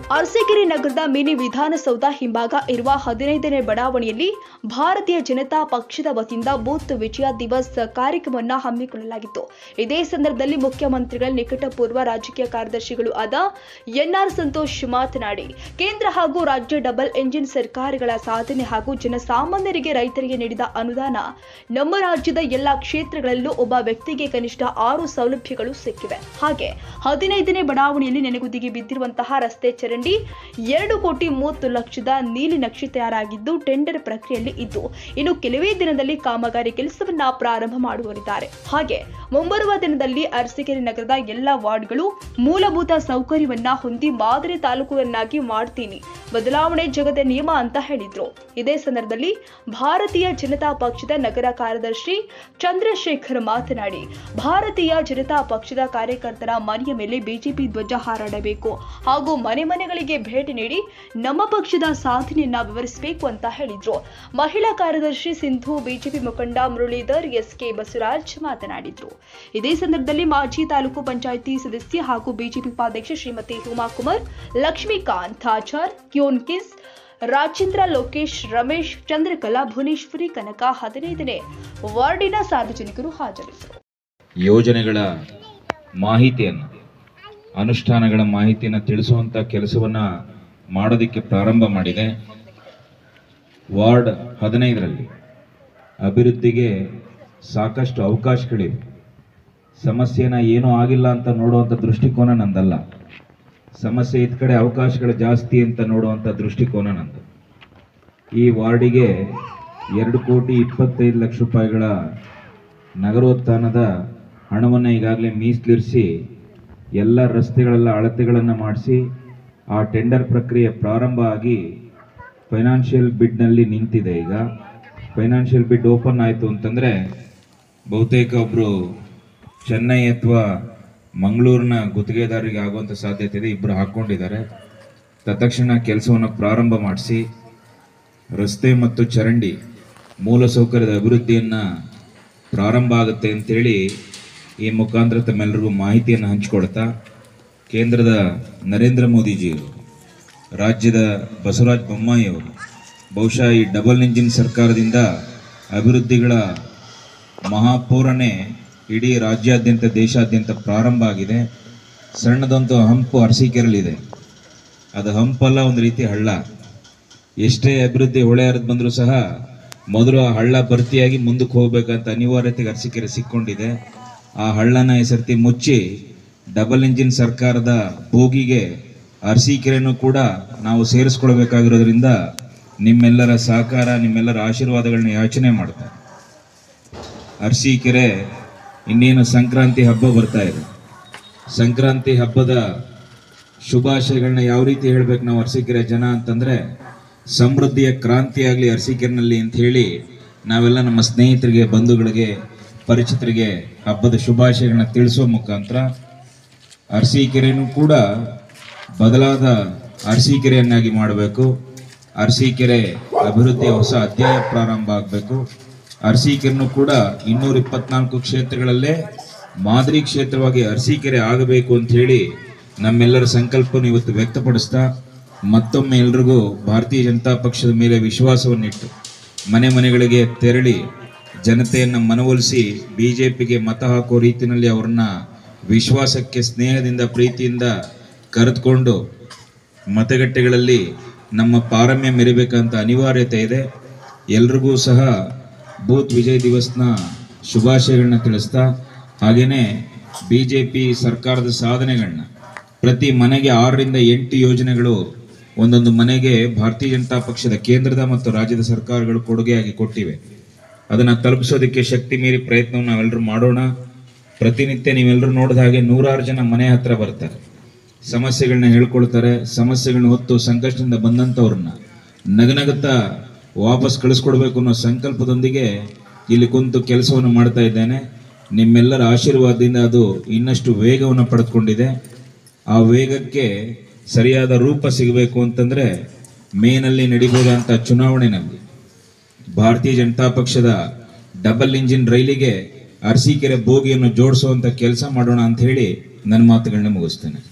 ಅರಸೀಕೆರೆ ನಗರದ ಮಿನಿ ವಿಧಾನಸೌಧ ಹಿಂಭಾಗ ಇರುವ ಹದಿನೈದನೇ ಬಡಾವಣೆಯಲ್ಲಿ ಭಾರತೀಯ ಜನತಾ ಪಕ್ಷದ ವತಿಯಿಂದ ಬೂತ್ ವಿಜಯ ದಿವಸ್ ಕಾರ್ಯಕ್ರಮವನ್ನು ಹಮ್ಮಿಕೊಳ್ಳಲಾಗಿತ್ತು ಇದೇ ಸಂದರ್ಭದಲ್ಲಿ ಮುಖ್ಯಮಂತ್ರಿಗಳ ನಿಕಟಪೂರ್ವ ರಾಜಕೀಯ ಕಾರ್ಯದರ್ಶಿಗಳು ಆದ ಎನ್ಆರ್ ಸಂತೋಷ್ ಮಾತನಾಡಿ ಕೇಂದ್ರ ಹಾಗೂ ರಾಜ್ಯ ಡಬಲ್ ಎಂಜಿನ್ ಸರ್ಕಾರಗಳ ಸಾಧನೆ ಹಾಗೂ ಜನಸಾಮಾನ್ಯರಿಗೆ ರೈತರಿಗೆ ನೀಡಿದ ಅನುದಾನ ನಮ್ಮ ರಾಜ್ಯದ ಎಲ್ಲಾ ಕ್ಷೇತ್ರಗಳಲ್ಲೂ ಒಬ್ಬ ವ್ಯಕ್ತಿಗೆ ಕನಿಷ್ಠ ಆರು ಸೌಲಭ್ಯಗಳು ಸಿಕ್ಕಿವೆ ಹಾಗೆ ಹದಿನೈದನೇ ಬಡಾವಣೆಯಲ್ಲಿ ನೆನೆಗುದಿಗೆ ಬಿದ್ದಿರುವಂತಹ ರಸ್ತೆ ಚರಂಡಿ ಎರಡು ಕೋಟಿ ಮೂವತ್ತು ಲಕ್ಷದ ನೀಲಿ ನಕ್ಷೆ ತಯಾರಾಗಿದ್ದು ಟೆಂಡರ್ ಪ್ರಕ್ರಿಯೆಯಲ್ಲಿ ಇದ್ದು ಇನ್ನು ಕೆಲವೇ ದಿನದಲ್ಲಿ ಕಾಮಗಾರಿ ಕೆಲಸವನ್ನ ಪ್ರಾರಂಭ ಮಾಡುವರಿದ್ದಾರೆ ಹಾಗೆ ಮುಂಬರುವ ದಿನದಲ್ಲಿ ಅರಸೀಕೆರೆ ನಗರದ ಎಲ್ಲ ವಾರ್ಡ್ಗಳು ಮೂಲಭೂತ ಸೌಕರ್ಯವನ್ನ ಹೊಂದಿ ಮಾದರಿ ತಾಲೂಕುವನ್ನಾಗಿ ಮಾಡ್ತೀನಿ ಬದಲಾವಣೆ ಜಗದ ನಿಯಮ ಅಂತ ಹೇಳಿದ್ರು ಇದೇ ಸಂದರ್ಭದಲ್ಲಿ ಭಾರತೀಯ ಜನತಾ ಪಕ್ಷದ ನಗರ ಕಾರ್ಯದರ್ಶಿ ಚಂದ್ರಶೇಖರ್ ಮಾತನಾಡಿ ಭಾರತೀಯ ಜನತಾ ಪಕ್ಷದ ಕಾರ್ಯಕರ್ತರ ಮನೆಯ ಮೇಲೆ ಬಿಜೆಪಿ ಧ್ವಜ ಹಾರಾಡಬೇಕು ಹಾಗೂ ಮನೆ ಮನೆಗಳಿಗೆ ಭೇಟಿ ನೀಡಿ ನಮ್ಮ ಪಕ್ಷದ ಸಾಧನೆಯನ್ನ ವಿವರಿಸಬೇಕು ಅಂತ ಹೇಳಿದ್ರು ಮಹಿಳಾ ಕಾರ್ಯದರ್ಶಿ ಸಿಂಧು ಬಿಜೆಪಿ ಮುಖಂಡ ಮುರಳೀಧರ್ ಎಸ್ಕೆ ಬಸವರಾಜ್ ಮಾತನಾಡಿದ್ರು ಇದೇ ಸಂದರ್ಭದಲ್ಲಿ ಮಾಜಿ ತಾಲೂಕು ಪಂಚಾಯಿತಿ ಸದಸ್ಯ ಹಾಗೂ ಬಿಜೆಪಿ ಉಪಾಧ್ಯಕ್ಷೆ ಶ್ರೀಮತಿ ಉಮಾಕುಮಾರ್ ಲಕ್ಷ್ಮೀಕಾಂತ್ ಆಚಾರ್ ಕ್ಯೋನ್ಕಿಸ್ ರಾಜೇಂದ್ರ ಲೋಕೇಶ್ ರಮೇಶ್ ಚಂದ್ರಕಲಾ ಭುವನೇಶ್ವರಿ ಕನಕ ಹದಿನೈದನೇ ವಾರ್ಡಿನ ಸಾರ್ವಜನಿಕರು ಹಾಜರಿದ್ದರು ಯೋಜನೆಗಳ ಮಾಹಿತಿಯನ್ನು ಅನುಷ್ಠಾನಗಳ ಮಾಹಿತಿಯನ್ನು ತಿಳಿಸುವಂಥ ಕೆಲಸವನ್ನು ಮಾಡೋದಕ್ಕೆ ಪ್ರಾರಂಭ ಮಾಡಿದೆ ವಾರ್ಡ್ ಹದಿನೈದರಲ್ಲಿ ಅಭಿವೃದ್ಧಿಗೆ ಸಾಕಷ್ಟು ಅವಕಾಶಗಳಿವೆ ಸಮಸ್ಯೆನ ಏನೂ ಆಗಿಲ್ಲ ಅಂತ ನೋಡುವಂಥ ದೃಷ್ಟಿಕೋನ ನಂದಲ್ಲ ಸಮಸ್ಯೆ ಇದ್ ಕಡೆ ಅವಕಾಶಗಳು ಜಾಸ್ತಿ ಅಂತ ನೋಡುವಂಥ ದೃಷ್ಟಿಕೋನ ನಂದು ಈ ವಾರ್ಡಿಗೆ ಎರಡು ಕೋಟಿ ಇಪ್ಪತ್ತೈದು ಲಕ್ಷ ರೂಪಾಯಿಗಳ ನಗರೋತ್ಥಾನದ ಹಣವನ್ನು ಈಗಾಗಲೇ ಮೀಸಲಿರಿಸಿ ಎಲ್ಲ ರಸ್ತೆಗಳೆಲ್ಲ ಅಳತೆಗಳನ್ನು ಮಾಡಿಸಿ ಆ ಟೆಂಡರ್ ಪ್ರಕ್ರಿಯೆ ಪ್ರಾರಂಭ ಆಗಿ ಫೈನಾನ್ಷಿಯಲ್ ಬಿಡ್ನಲ್ಲಿ ನಿಂತಿದೆ ಈಗ ಫೈನಾನ್ಷಿಯಲ್ ಬಿಡ್ ಓಪನ್ ಆಯಿತು ಅಂತಂದರೆ ಬಹುತೇಕ ಒಬ್ಬರು ಚೆನ್ನೈ ಅಥವಾ ಮಂಗಳೂರಿನ ಗುತ್ತಿಗೆದಾರರಿಗೆ ಆಗುವಂಥ ಸಾಧ್ಯತೆ ಇದೆ ಇಬ್ಬರು ಹಾಕ್ಕೊಂಡಿದ್ದಾರೆ ತತ್ಕ್ಷಣ ಕೆಲಸವನ್ನು ಪ್ರಾರಂಭ ಮಾಡಿಸಿ ರಸ್ತೆ ಮತ್ತು ಚರಂಡಿ ಮೂಲಸೌಕರ್ಯದ ಅಭಿವೃದ್ಧಿಯನ್ನು ಪ್ರಾರಂಭ ಆಗುತ್ತೆ ಅಂತೇಳಿ ಈ ಮುಖಾಂತರ ತಮ್ಮೆಲ್ಲರಿಗೂ ಮಾಹಿತಿಯನ್ನು ಹಂಚಿಕೊಡ್ತಾ ಕೇಂದ್ರದ ನರೇಂದ್ರ ಮೋದಿಜಿಯವರು ರಾಜ್ಯದ ಬಸವರಾಜ ಬೊಮ್ಮಾಯಿಯವರು ಬಹುಶಃ ಈ ಡಬಲ್ ಇಂಜಿನ್ ಸರ್ಕಾರದಿಂದ ಅಭಿವೃದ್ಧಿಗಳ ಮಹಾಪೂರನೇ ಇಡೀ ರಾಜ್ಯಾದ್ಯಂತ ದೇಶಾದ್ಯಂತ ಪ್ರಾರಂಭ ಆಗಿದೆ ಸಣ್ಣದೊಂದು ಹಂಪು ಅರಸೀಕೆರಲಿದೆ ಅದು ಹಂಪಲ್ಲ ಒಂದು ರೀತಿ ಹಳ್ಳ ಎಷ್ಟೇ ಅಭಿವೃದ್ಧಿ ಹೊಳೆ ಹರಿದು ಬಂದರೂ ಸಹ ಮೊದಲು ಆ ಹಳ್ಳ ಭರ್ತಿಯಾಗಿ ಮುಂದಕ್ಕೆ ಹೋಗ್ಬೇಕಂತ ಅನಿವಾರ್ಯತೆಗೆ ಅರಸೀಕೆರೆ ಸಿಕ್ಕೊಂಡಿದೆ ಆ ಹಳ್ಳನ ಈ ಸರ್ತಿ ಮುಚ್ಚಿ ಡಬಲ್ ಇಂಜಿನ್ ಸರ್ಕಾರದ ಬೋಗಿಗೆ ಅರಸೀಕೆರೆನೂ ಕೂಡ ನಾವು ಸೇರಿಸ್ಕೊಳ್ಬೇಕಾಗಿರೋದ್ರಿಂದ ನಿಮ್ಮೆಲ್ಲರ ಸಹಕಾರ ನಿಮ್ಮೆಲ್ಲರ ಆಶೀರ್ವಾದಗಳನ್ನ ಯಾಚನೆ ಮಾಡ್ತಾರೆ ಅರಸೀಕೆರೆ ಇನ್ನೇನು ಸಂಕ್ರಾಂತಿ ಹಬ್ಬ ಬರ್ತಾ ಇದೆ ಸಂಕ್ರಾಂತಿ ಹಬ್ಬದ ಶುಭಾಶಯಗಳನ್ನ ಯಾವ ರೀತಿ ಹೇಳ್ಬೇಕು ನಾವು ಅರಸೀಕೆರೆ ಜನ ಅಂತಂದ್ರೆ ಸಮೃದ್ಧಿಯ ಕ್ರಾಂತಿ ಆಗಲಿ ಅರಸೀಕೆರೆನಲ್ಲಿ ಅಂತ ಹೇಳಿ ನಾವೆಲ್ಲ ನಮ್ಮ ಸ್ನೇಹಿತರಿಗೆ ಬಂಧುಗಳಿಗೆ ಪರಿಚಿತರಿಗೆ ಹಬ್ಬದ ಶುಭಾಶಯಗಳನ್ನ ತಿಳಿಸುವ ಮುಖಾಂತರ ಅರಸೀಕೆರೆನೂ ಕೂಡ ಬದಲಾದ ಅರಸೀಕೆರೆಯನ್ನಾಗಿ ಮಾಡಬೇಕು ಅರಸೀಕೆರೆ ಅಭಿವೃದ್ಧಿಯ ಹೊಸ ಅಧ್ಯಾಯ ಪ್ರಾರಂಭ ಆಗಬೇಕು ಅರಸೀಕೆರೆನೂ ಕೂಡ ಇನ್ನೂರ ಇಪ್ಪತ್ನಾಲ್ಕು ಕ್ಷೇತ್ರಗಳಲ್ಲೇ ಮಾದರಿ ಕ್ಷೇತ್ರವಾಗಿ ಅರಸೀಕೆರೆ ಆಗಬೇಕು ಅಂತ ಹೇಳಿ ನಮ್ಮೆಲ್ಲರ ಸಂಕಲ್ಪವನ್ನು ಇವತ್ತು ವ್ಯಕ್ತಪಡಿಸ್ತಾ ಮತ್ತೊಮ್ಮೆ ಎಲ್ರಿಗೂ ಭಾರತೀಯ ಜನತಾ ಪಕ್ಷದ ಮೇಲೆ ವಿಶ್ವಾಸವನ್ನಿಟ್ಟು ಮನೆ ಮನೆಗಳಿಗೆ ತೆರಳಿ ಜನತೆಯನ್ನು ಮನವೊಲಿಸಿ ಬಿ ಜೆ ಪಿಗೆ ಮತ ಹಾಕೋ ರೀತಿಯಲ್ಲಿ ಅವ್ರನ್ನ ವಿಶ್ವಾಸಕ್ಕೆ ಸ್ನೇಹದಿಂದ ಪ್ರೀತಿಯಿಂದ ಕರೆದುಕೊಂಡು ಮತಗಟ್ಟೆಗಳಲ್ಲಿ ನಮ್ಮ ಪಾರಮ್ಯ ಮೆರಿಬೇಕಂತ ಅನಿವಾರ್ಯತೆ ಇದೆ ಎಲ್ರಿಗೂ ಸಹ ಬೂತ್ ವಿಜಯ್ ದಿವಸ್ನ ಶುಭಾಶಯಗಳನ್ನ ತಿಳಿಸ್ತಾ ಹಾಗೆಯೇ ಬಿ ಜೆ ಪಿ ಸರ್ಕಾರದ ಸಾಧನೆಗಳನ್ನ ಪ್ರತಿ ಮನೆಗೆ ಆರರಿಂದ ಎಂಟು ಯೋಜನೆಗಳು ಒಂದೊಂದು ಮನೆಗೆ ಭಾರತೀಯ ಜನತಾ ಪಕ್ಷದ ಕೇಂದ್ರದ ಮತ್ತು ರಾಜ್ಯದ ಸರ್ಕಾರಗಳು ಕೊಡುಗೆಯಾಗಿ ಕೊಟ್ಟಿವೆ ಅದನ್ನು ತಲುಪಿಸೋದಕ್ಕೆ ಶಕ್ತಿ ಮೀರಿ ಪ್ರಯತ್ನವನ್ನು ನಾವೆಲ್ಲರೂ ಮಾಡೋಣ ಪ್ರತಿನಿತ್ಯ ನೀವೆಲ್ಲರೂ ನೋಡಿದ ಹಾಗೆ ನೂರಾರು ಜನ ಮನೆ ಹತ್ರ ಬರ್ತಾರೆ ಸಮಸ್ಯೆಗಳನ್ನ ಹೇಳ್ಕೊಳ್ತಾರೆ ಸಮಸ್ಯೆಗಳನ್ನ ಹೊತ್ತು ಸಂಕಷ್ಟದಿಂದ ಬಂದಂಥವ್ರನ್ನ ನಗನಗುತ್ತಾ ವಾಪಸ್ ಕಳಿಸ್ಕೊಡ್ಬೇಕು ಅನ್ನೋ ಸಂಕಲ್ಪದೊಂದಿಗೆ ಇಲ್ಲಿ ಕುಂತು ಕೆಲಸವನ್ನು ಮಾಡ್ತಾ ಇದ್ದೇನೆ ನಿಮ್ಮೆಲ್ಲರ ಆಶೀರ್ವಾದದಿಂದ ಅದು ಇನ್ನಷ್ಟು ವೇಗವನ್ನು ಪಡೆದುಕೊಂಡಿದೆ ಆ ವೇಗಕ್ಕೆ ಸರಿಯಾದ ರೂಪ ಸಿಗಬೇಕು ಅಂತಂದ್ರೆ ಮೇನಲ್ಲಿ ನಡಿಬಹುದಂತ ಚುನಾವಣೆಯಲ್ಲಿ ಭಾರತೀಯ ಜನತಾ ಪಕ್ಷದ ಡಬಲ್ ಇಂಜಿನ್ ರೈಲಿಗೆ ಅರಸೀಕೆರೆ ಬೋಗಿಯನ್ನು ಜೋಡಿಸುವಂತ ಕೆಲಸ ಮಾಡೋಣ ಅಂತ ಹೇಳಿ ನನ್ನ ಮಾತುಗಳನ್ನ ಮುಗಿಸ್ತೇನೆ